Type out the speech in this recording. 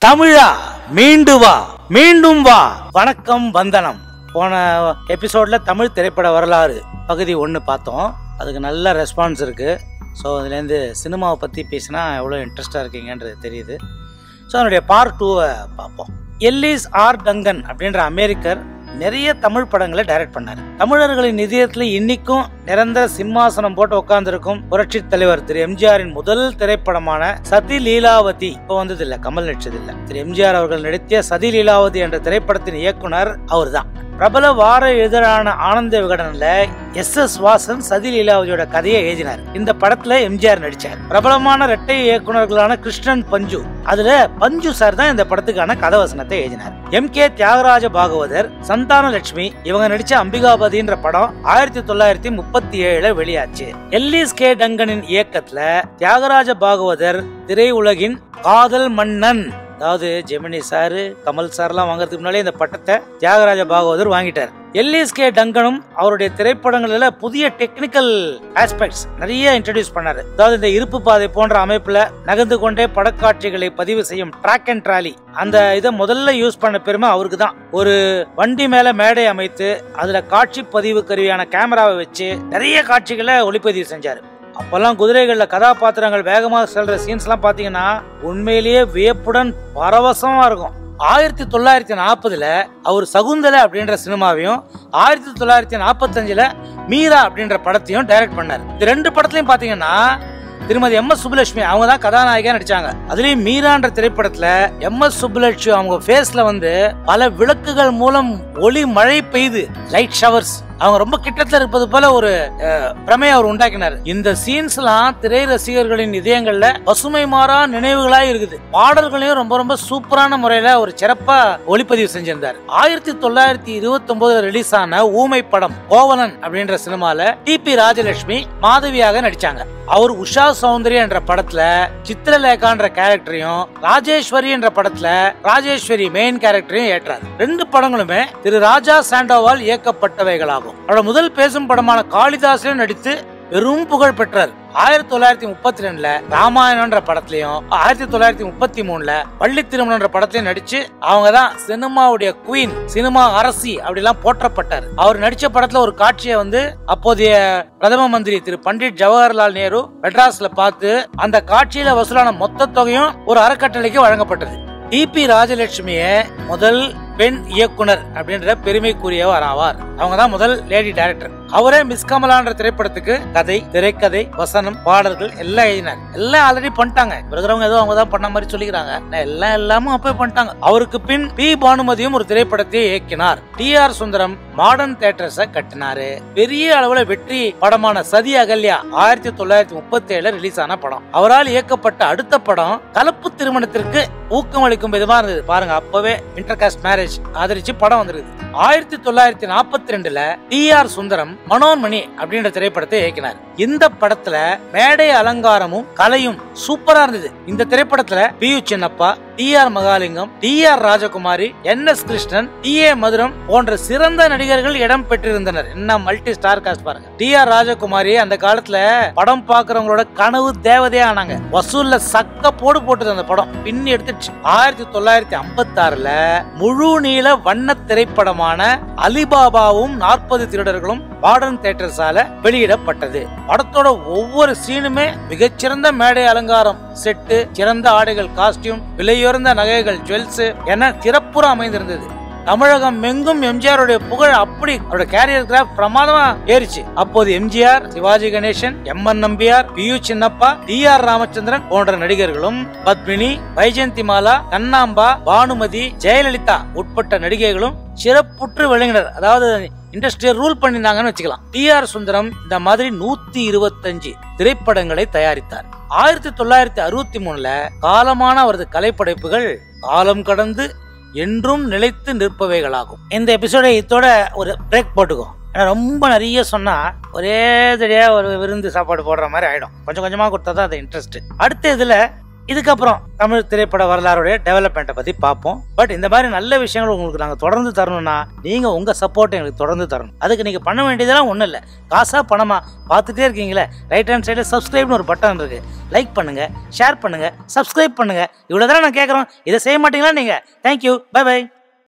தமிழா மீண்டு வா மீண்டும் வா வணக்கம் வந்தனம் போன எபிசோட்ல தமிழ் திரைப்பட வரலாறு பகுதி ஒன்று பார்த்தோம் அதுக்கு நல்ல ரெஸ்பான்ஸ் இருக்கு ஸோ அதுலேருந்து சினிமாவை பற்றி பேசினா எவ்வளோ இன்ட்ரெஸ்டாக இருக்கீங்கன்றது தெரியுது ஸோ அதனுடைய பார்ட் டூவை பார்ப்போம் எல்லிஸ் ஆர் டங்கன் அப்படின்ற அமெரிக்கர் நிறைய தமிழ் படங்களை டைரக்ட் பண்ணாரு தமிழர்களின் இதயத்துல இன்னைக்கும் நிரந்தர சிம்மாசனம் போட்டு உட்கார்ந்திருக்கும் புரட்சி தலைவர் திரு எம்ஜிஆரின் முதல் திரைப்படமான சதி லீலாவதி இப்போ வந்தது இல்ல கமல் நடிச்சது இல்ல திரு எம்ஜிஆர் அவர்கள் நடித்திய சதி லீலாவதி என்ற திரைப்படத்தின் இயக்குனர் அவர்தான் பிரபல வார இதழான ஆனந்த விகடன்ல எஸ் எஸ் வாசன் சதி லீலாவதியோட கதையை எழுதினார் இந்த படத்துல எம்ஜிஆர் நடிச்சார் பிரபலமான இரட்டை இயக்குனர்களான கிருஷ்ணன் பஞ்சு அதுல பஞ்சு சார் தான் இந்த படத்துக்கான கதை வசனத்தை எழுதினார் எம் கே தியாகராஜ பாகவதர் சந்தான லட்சுமி இவங்க நடிச்ச அம்பிகாபதின்ற படம் ஆயிரத்தி தொள்ளாயிரத்தி முப்பத்தி ஏழுல வெளியாச்சு எல்லிஸ் கே டங்கனின் இயக்கத்துல தியாகராஜ பாகவதர் திரையுலகின் காதல் மன்னன் அதாவது ஜெமினி சாரு கமல் சார்லாம் வாங்குறதுக்கு முன்னாலே இந்த பட்டத்தை தியாகராஜ பாகவதர் வாங்கிட்டார் எல்லிஸ் கே டங்கனும் அவருடைய திரைப்படங்கள்ல புதிய டெக்னிக்கல் ஆஸ்பெக்ட்ஸ் நிறைய இன்ட்ரடியூஸ் பண்ணாரு அதாவது இந்த இருப்பு பாதை போன்ற அமைப்புல நகர்ந்து கொண்டே படக்காட்சிகளை பதிவு செய்யும் ட்ராக் அண்ட் ட்ராலி அந்த இதை முதல்ல யூஸ் பண்ண பெருமை அவருக்கு தான் ஒரு வண்டி மேல மேடை அமைத்து அதுல காட்சி பதிவு கருவியான கேமராவை வச்சு நிறைய காட்சிகளை ஒளிப்பதிவு செஞ்சாரு அப்பெல்லாம் குதிரைகள்ல கதாபாத்திரங்கள் வேகமாக செல்ற சீன்ஸ் எல்லாம் பாத்தீங்கன்னா உண்மையிலேயே வியப்புடன் பரவசமா இருக்கும் ஆயிரத்தி தொள்ளாயிரத்தி நாற்பதுல அவர் சகுந்தலை அப்படின்ற சினிமாவையும் ஆயிரத்தி தொள்ளாயிரத்தி நாற்பத்தஞ்சுல மீரா அப்படின்ற படத்தையும் டைரக்ட் பண்ணார் இந்த ரெண்டு படத்துலயும் பாத்தீங்கன்னா திருமதி எம் எஸ் சுப்புலட்சுமி அவங்க தான் கதாநாயகியா நடிச்சாங்க அதுலயும் மீரான்ற திரைப்படத்துல எம் எஸ் சுப்புலட்சுமி அவங்க ஃபேஸ்ல வந்து பல விளக்குகள் மூலம் ஒளி மழை பெய்து லைட் ஷவர்ஸ் அவங்க ரொம்ப கிட்டத்துல இருப்பது போல ஒரு அஹ், பிரமையை அவர் உண்டாக்கினார் இந்த சீன்ஸ் எல்லாம் திரை ரசிகர்களின் இதயங்கள்ல பசுமை மாறா நினைவுகளா இருக்குது பாடல்களையும் ரொம்ப ரொம்ப சூப்பரான முறையில ஒரு சிறப்பா ஒளிப்பதிவு செஞ்சிருந்தார் ஆயிரத்தி தொள்ளாயிரத்தி இருபத்தி ஒன்பதுல ரிலீஸ் ஆன ஊமை படம் கோவலன் அப்படின்ற சினிமால டி பி ராஜலட்சுமி மாதவியாக நடிச்சாங்க அவர் உஷா சௌந்தர்யா என்ற படத்துல சித்திரலேகான்ற கேரக்டரையும் ராஜேஸ்வரி என்ற படத்துல ராஜேஸ்வரி மெயின் கேரக்டரையும் ஏற்றார் ரெண்டு படங்களுமே திரு ராஜா சாண்டோவால் இயக்கப்பட்டவைகளாகும் அவரோட முதல் பேசும் படமான காளிதாசிலும் நடித்து பெரும் புகழ் பெற்றார் ஆயிரத்தி தொள்ளாயிரத்தி முப்பத்தி ரெண்டுல ராமாயணம்ன்ற படத்துலயும் ஆயிரத்தி தொள்ளாயிரத்தி முப்பத்தி மூணுல பள்ளி திருமணம்ன்ற படத்துலயும் நடிச்சு அவங்க தான் சினிமாவுடைய குயின் சினிமா அரசி அப்படிலாம் போற்றப்பட்டார் அவர் நடிச்ச படத்துல ஒரு காட்சியை வந்து அப்போதைய பிரதம மந்திரி திரு பண்டிட் ஜவஹர்லால் நேரு மெட்ராஸ்ல பார்த்து அந்த காட்சியில வசூலான மொத்த தொகையும் ஒரு அறக்கட்டளைக்கு வழங்கப்பட்டது டிபி ராஜலட்சுமிய முதல் பெண் இயக்குனர் அப்படின்ற பெருமைக்குரியவர் ஆவார் அவங்க தான் முதல் லேடி டைரக்டர் அவரே மிஸ் கமலான்ற திரைப்படத்துக்கு கதை திரைக்கதை வசனம் பாடல்கள் எல்லாம் எழுதினார் எல்லாம் ஆல்ரெடி பண்ணிட்டாங்க இப்ப இருக்கிறவங்க ஏதோ அவங்க தான் பண்ண மாதிரி சொல்லிக்கிறாங்க நான் எல்லாம் எல்லாமும் அப்பவே பண்ணிட்டாங்க அவருக்கு பின் பி பானுமதியும் ஒரு திரைப்படத்தை இயக்கினார் T R Sundaram modern theatres கட்டினாரு பெரிய அளவுல வெற்றி படமான சதி அகல்யா ஆயிரத்தி தொள்ளாயிரத்தி முப்பத்தி ஏழுல ரிலீஸ் ஆன படம் அவரால் இயக்கப்பட்ட அடுத்த படம் கலப்பு திருமணத்திற்கு ஊக்கம் அளிக்கும் விதமா இருந்தது பாருங்க அப்பவே இன்டர்காஸ்ட் மேரேஜ் ஆதரிச்சு படம் வந்திருக்கு ஆயிரத்தி தொள்ளாயிரத்தி நாற்பத்தி ரெண்டுல டி ஆர் சுந்தரம் மனோன்மணி அப்படின்ற திரைப்படத்தை இயக்கினார் இந்த படத்துல மேடை அலங்காரமும் கலையும் சூப்பரா இருந்தது இந்த திரைப்படத்துல P U Chinnappa T R Mahalingam T R Rajakumari N S Krishnan T A Mathuram போன்ற சிறந்த நடிகர்கள் இடம் பெற்றிருந்தனர் என்ன மல்டி ஸ்டார் காஸ்ட் பாருங்க டி ஆர் ராஜகுமாரி அந்த காலத்துல படம் பாக்குறவங்களோட கனவு தேவதையா ஆனாங்க வசூல்ல சக்க போடு போட்டது அந்த படம் பின் எடுத்துச்சு ஆயிரத்தி தொள்ளாயிரத்தி ஐம்பத்தி ஆறுல முழு நீள வண்ண திரைப்படமான அலிபாபாவும் நாற்பது திருடர்களும் மாடர்ன் தியேட்டர்ஸால வெளியிடப்பட்டது படத்தோட ஒவ்வொரு சீனுமே மிகச்சிறந்த மேடை அலங்காரம் செட்டு சிறந்த ஆடைகள் காஸ்டியூம் விலையுயர்ந்த நகைகள் ஜுவல்ஸ் என சிறப்புற அமைந்திருந்தது தமிழகம் எங்கும் எம்ஜிஆருடைய புகழ் அப்படி அவரோட கேரியர் கிராஃப் பிரமாதமா ஏறிச்சு அப்போது MGR Sivaji Ganesan M N Nambiar P U Chinnappa T R Ramachandran போன்ற நடிகர்களும் பத்மினி வைஜெயந்தி மாலா கண்ணாம்பா பானுமதி ஜெயலலிதா உட்பட்ட நடிகைகளும் சிறப்புற்று விளங்கினர் அதாவது இண்டஸ்ட்ரியை ரூல் பண்ணிருந்தாங்கன்னு வச்சுக்கலாம் டி ஆர் சுந்தரம் இந்த மாதிரி நூத்தி இருபத்தஞ்சு திரைப்படங்களை தயாரித்தார் ஆயிரத்தி தொள்ளாயிரத்தி அறுபத்தி மூணுல காலமான அவரது கலைப்படைப்புகள் காலம் கடந்து என்றும் நிலைத்து நிற்பவைகளாகும் இந்த எபிசோடை இதோட ஒரு பிரேக் போட்டுக்கோ ஏன்னா ரொம்ப நிறைய சொன்னா ஒரே தடியா ஒரு விருந்து சாப்பாடு போடுற மாதிரி ஆயிடும் கொஞ்சம் கொஞ்சமா கொடுத்தா தான் அது இன்ட்ரெஸ்ட் அடுத்த இதுல இதுக்கப்புறம் தமிழ் திரைப்பட வரலாறுடைய டெவலப்மெண்ட்டை பத்தி பார்ப்போம் பட் இந்த மாதிரி நல்ல விஷயங்கள் உங்களுக்கு நாங்க தொடர்ந்து தரணும்னா நீங்க உங்க சப்போர்ட்டை எங்களுக்கு தொடர்ந்து தரணும் அதுக்கு நீங்க பண்ண வேண்டியதெல்லாம் ஒண்ணும் இல்ல காசா பணமா பார்த்துட்டே இருக்கீங்களே ரைட் ஹேண்ட் சைடுல சப்ஸ்கிரைப்னு ஒரு பட்டன் இருக்கு லைக் பண்ணுங்க ஷேர் பண்ணுங்க சப்ஸ்கிரைப் பண்ணுங்க இவ்வளவுதான் நான் கேட்கறோம் இதை செய்ய மாட்டீங்களா நீங்க தேங்க்யூ பை பை